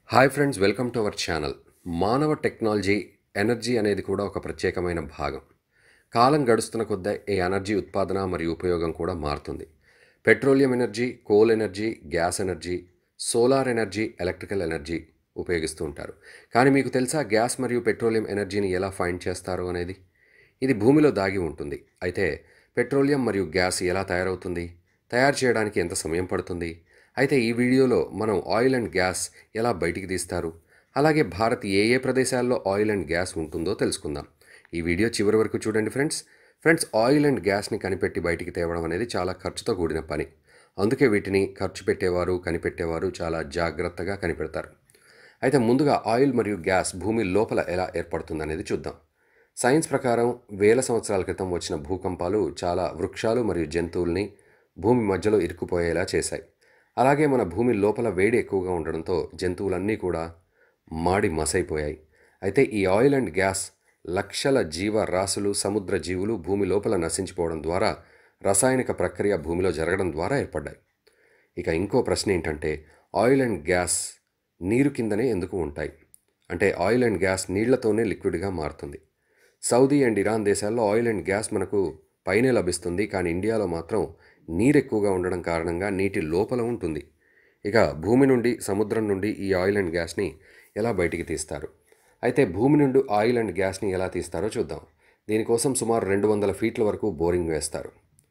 hi friends welcome to our channel మానవ technology energy అనేది కూడా ఒక ప్రత్యేకమైన భాగం కాలం గడుస్తున్న కొద్దీ ఈ ఎనర్జీ ఉత్పాదన మరియు ఉపయోగం కూడా మారుతుంది petroleum energy coal energy gas energy solar energy electrical energy ఉపయోగిస్తూ ఉంటారు కానీ మీకు తెలుసా గ్యాస్ మరియు పెట్రోలియం ఎనర్జీని ఎలా ఫైండ్ చేస్తారు అనేది ఇది భూమిలో దాగి ఉంటుంది అయితే పెట్రోలియం మరియు గ్యాస్ ఎలా తయారవుతుంది తయారు చేయడానికి ఎంత సమయం పడుతుంది అయితే ఈ వీడియోలో మనం ఆయిల్ అండ్ గ్యాస్ ఎలా బయటికి తీస్తారు అలాగే భారత్ ఏ ఏ ప్రదేశాల్లో ఆయిల్ అండ్ గ్యాస్ ఉంటుందో తెలుసుకుందాం ఈ వీడియో చివరి వరకు చూడండి ఫ్రెండ్స్ ఫ్రెండ్స్ ఆయిల్ అండ్ గ్యాస్ని కనిపెట్టి బయటికి తేవడం అనేది చాలా ఖర్చుతో కూడిన పని అందుకే వీటిని ఖర్చు పెట్టేవారు కనిపెట్టేవారు చాలా జాగ్రత్తగా కనిపెడతారు అయితే ముందుగా ఆయిల్ మరియు గ్యాస్ భూమి లోపల ఎలా ఏర్పడుతుందనేది చూద్దాం సైన్స్ ప్రకారం వేల సంవత్సరాల క్రితం వచ్చిన భూకంపాలు చాలా వృక్షాలు మరియు జంతువుల్ని భూమి మధ్యలో ఇరుక్కుపోయేలా చేశాయి అలాగే మన భూమి లోపల వేడి ఎక్కువగా ఉండడంతో జంతువులన్నీ కూడా మాడి మసైపోయాయి అయితే ఈ ఆయిల్ అండ్ గ్యాస్ లక్షల జీవరాశులు సముద్ర జీవులు భూమి లోపల నశించిపోవడం ద్వారా రసాయనిక ప్రక్రియ భూమిలో జరగడం ద్వారా ఏర్పడ్డాయి ఇక ఇంకో ప్రశ్న ఏంటంటే ఆయిల్ అండ్ గ్యాస్ నీరు కిందనే ఎందుకు ఉంటాయి అంటే ఆయిల్ అండ్ గ్యాస్ నీళ్లతోనే లిక్విడ్గా మారుతుంది సౌదీ అండ్ ఇరాన్ దేశాల్లో ఆయిల్ అండ్ గ్యాస్ మనకు పైనే లభిస్తుంది కానీ ఇండియాలో మాత్రం నీరు ఎక్కువగా ఉండడం కారణంగా నీటి లోపల ఉంటుంది ఇక భూమి నుండి సముద్రం నుండి ఈ ఆయిల్ అండ్ గ్యాస్ని ఎలా బయటికి తీస్తారు అయితే భూమి నుండి ఆయిల్ అండ్ గ్యాస్ని ఎలా తీస్తారో చూద్దాం దీనికోసం సుమారు రెండు వందల ఫీట్ల వరకు బోరింగ్ వేస్తారు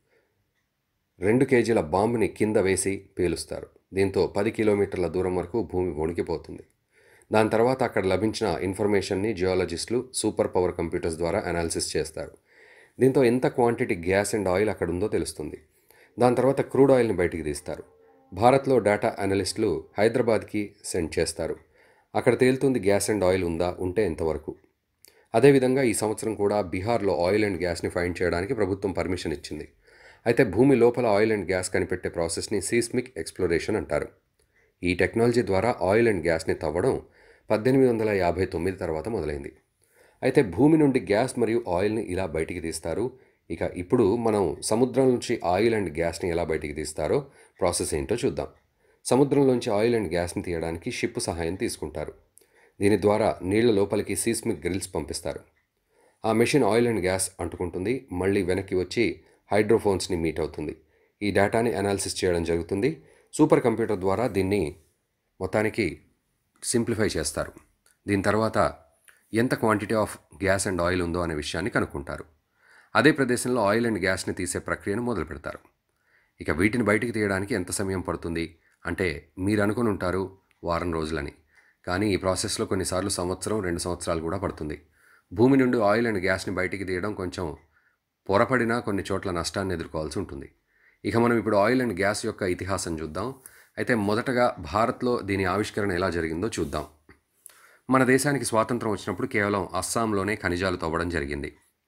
రెండు కేజీల బాంబుని కింద వేసి పేలుస్తారు దీంతో పది కిలోమీటర్ల దూరం వరకు భూమి వణికిపోతుంది దాని తర్వాత అక్కడ లభించిన ఇన్ఫర్మేషన్ని జియాలజిస్టులు సూపర్ పవర్ కంప్యూటర్స్ ద్వారా అనాలిసిస్ చేస్తారు దీంతో ఎంత క్వాంటిటీ గ్యాస్ అండ్ ఆయిల్ అక్కడ ఉందో తెలుస్తుంది దాని తర్వాత క్రూడ్ ఆయిల్ని బయటికి తీస్తారు భారత్లో డేటా అనలిస్టులు హైదరాబాద్కి సెండ్ చేస్తారు అక్కడ తేలుతుంది గ్యాస్ అండ్ ఆయిల్ ఉందా ఉంటే ఎంతవరకు అదేవిధంగా ఈ సంవత్సరం కూడా బీహార్లో ఆయిల్ అండ్ గ్యాస్ని ఫైండ్ చేయడానికి ప్రభుత్వం పర్మిషన్ ఇచ్చింది అయితే భూమి లోపల ఆయిల్ అండ్ గ్యాస్ కనిపెట్టే ప్రాసెస్ని సీస్మిక్ ఎక్స్ప్లోరేషన్ అంటారు ఈ టెక్నాలజీ ద్వారా ఆయిల్ అండ్ గ్యాస్ని తవ్వడం పద్దెనిమిది వందల యాభై తొమ్మిది తర్వాత మొదలైంది అయితే భూమి నుండి గ్యాస్ మరియు ఆయిల్ని ఇలా బయటికి తీస్తారు ఇక ఇప్పుడు మనం సముద్రం నుంచి ఆయిల్ అండ్ గ్యాస్ని ఎలా బయటికి తీస్తారో ప్రాసెస్ ఏంటో చూద్దాం సముద్రంలోంచి ఆయిల్ అండ్ గ్యాస్ని తీయడానికి షిప్ సహాయం తీసుకుంటారు దీని ద్వారా నీళ్ల లోపలికి సీస్మిక్ గ్రిల్స్ పంపిస్తారు ఆ మెషిన్ ఆయిల్ అండ్ గ్యాస్ అంటుకుంటుంది మళ్ళీ వెనక్కి వచ్చి హైడ్రోఫోన్స్ని మీట్ అవుతుంది ఈ డేటాని అనాలిసిస్ చేయడం జరుగుతుంది సూపర్ కంప్యూటర్ ద్వారా దీన్ని మొత్తానికి సింప్లిఫై చేస్తారు దీని తర్వాత ఎంత quantity of gas and oil ఉందో అనే విషయాన్ని కనుక్కుంటారు అదే ప్రదేశంలో ఆయిల్ అండ్ గ్యాస్ని తీసే ప్రక్రియను మొదలు పెడతారు ఇక వీటిని బయటికి తీయడానికి ఎంత సమయం పడుతుంది అంటే మీరు అనుకుని ఉంటారు వారం రోజులని కానీ ఈ ప్రాసెస్లో కొన్నిసార్లు సంవత్సరం రెండు సంవత్సరాలు కూడా పడుతుంది భూమి నుండి ఆయిల్ అండ్ గ్యాస్ని బయటికి తీయడం కొంచెం పొరపడినా కొన్ని చోట్ల నష్టాన్ని ఎదుర్కోవాల్సి ఉంటుంది ఇక మనం ఇప్పుడు ఆయిల్ అండ్ గ్యాస్ యొక్క ఇతిహాసం చూద్దాం అయితే మొదటగా భారత్లో దీని ఆవిష్కరణ ఎలా జరిగిందో చూద్దాం మన దేశానికి స్వాతంత్రం వచ్చినప్పుడు కేవలం అస్సాంలోనే ఖనిజాలు తవ్వడం జరిగింది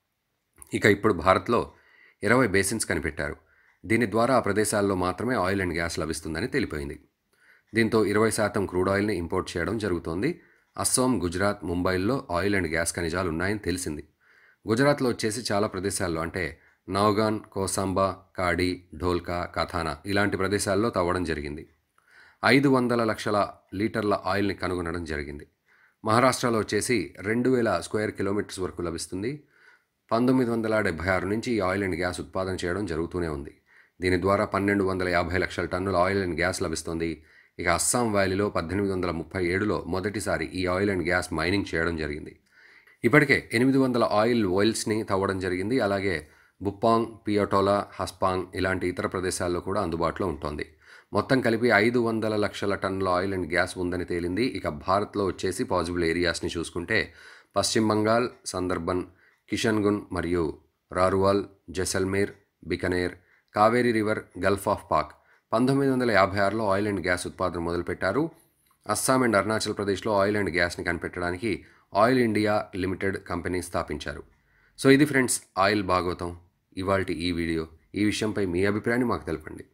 ఇక ఇప్పుడు భారత్లో ఇరవై బేసిన్స్ కనిపెట్టారు దీని ద్వారా ఆ ప్రదేశాల్లో మాత్రమే ఆయిల్ అండ్ గ్యాస్ లభిస్తుందని తెలిపోయింది దీంతో ఇరవై శాతం క్రూడ్ ఆయిల్ని ఇంపోర్ట్ చేయడం జరుగుతోంది అస్సాం గుజరాత్ ముంబైల్లో ఆయిల్ అండ్ గ్యాస్ ఖనిజాలు ఉన్నాయని తెలిసింది గుజరాత్లో వచ్చేసి చాలా ప్రదేశాల్లో అంటే నౌగాన్ కోసాంబా కాడి ఢోల్కా కథానా ఇలాంటి ప్రదేశాల్లో తవ్వడం జరిగింది ఐదు వందల లక్షల లీటర్ల ఆయిల్ని కనుగొనడం జరిగింది మహారాష్ట్రలో వచ్చేసి రెండు వేల స్క్వేర్ కిలోమీటర్స్ వరకు లభిస్తుంది పంతొమ్మిది వందల డెబ్బై ఆరు నుంచి ఈ ఆయిల్ అండ్ గ్యాస్ ఉత్పాదన చేయడం జరుగుతూనే ఉంది దీని ద్వారా పన్నెండు వందల యాభై లక్షల టన్నుల ఆయిల్ అండ్ గ్యాస్ లభిస్తుంది ఇక అస్సాం వ్యాలీలో పద్దెనిమిది వందల ముప్పై ఏడులో మొదటిసారి ఈ ఆయిల్ అండ్ గ్యాస్ మైనింగ్ చేయడం జరిగింది ఇప్పటికే ఎనిమిది వందల ఆయిల్ వెల్స్ని తవ్వడం జరిగింది అలాగే బుప్పాంగ్ పియోటోలా హస్పాంగ్ ఇలాంటి ఇతర ప్రదేశాల్లో కూడా అందుబాటులో ఉంటుంది మొత్తం కలిపి ఐదు వందల లక్షల టన్నుల ఆయిల్ అండ్ గ్యాస్ ఉందని తేలింది ఇక భారత్లో వచ్చేసి పాజిబుల్ ఏరియాస్ని చూసుకుంటే పశ్చిమ బంగాల్ సందర్బన్ కిషన్గున్ మరియు రారువాల్ Jaisalmer Bikaner Kaveri river gulf of Palk పంతొమ్మిది వందల యాభై ఆరులో ఆయిల్ అండ్ గ్యాస్ ఉత్పాదన మొదలుపెట్టారు అస్సాం అండ్ అరుణాచల్ ప్రదేశ్లో ఆయిల్ అండ్ గ్యాస్ని కనిపెట్టడానికి ఆయిల్ ఇండియా లిమిటెడ్ కంపెనీ స్థాపించారు సో ఇది ఫ్రెండ్స్ ఆయిల్ భాగవతం ఇవాల్టి ఈ వీడియో ఈ విషయంపై మీ అభిప్రాయాన్ని మాకు తెలపండి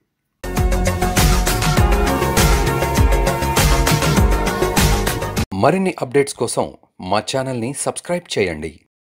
మరిన్ని అప్డేట్స్ కోసం మా ఛానల్ని సబ్స్క్రైబ్ చేయండి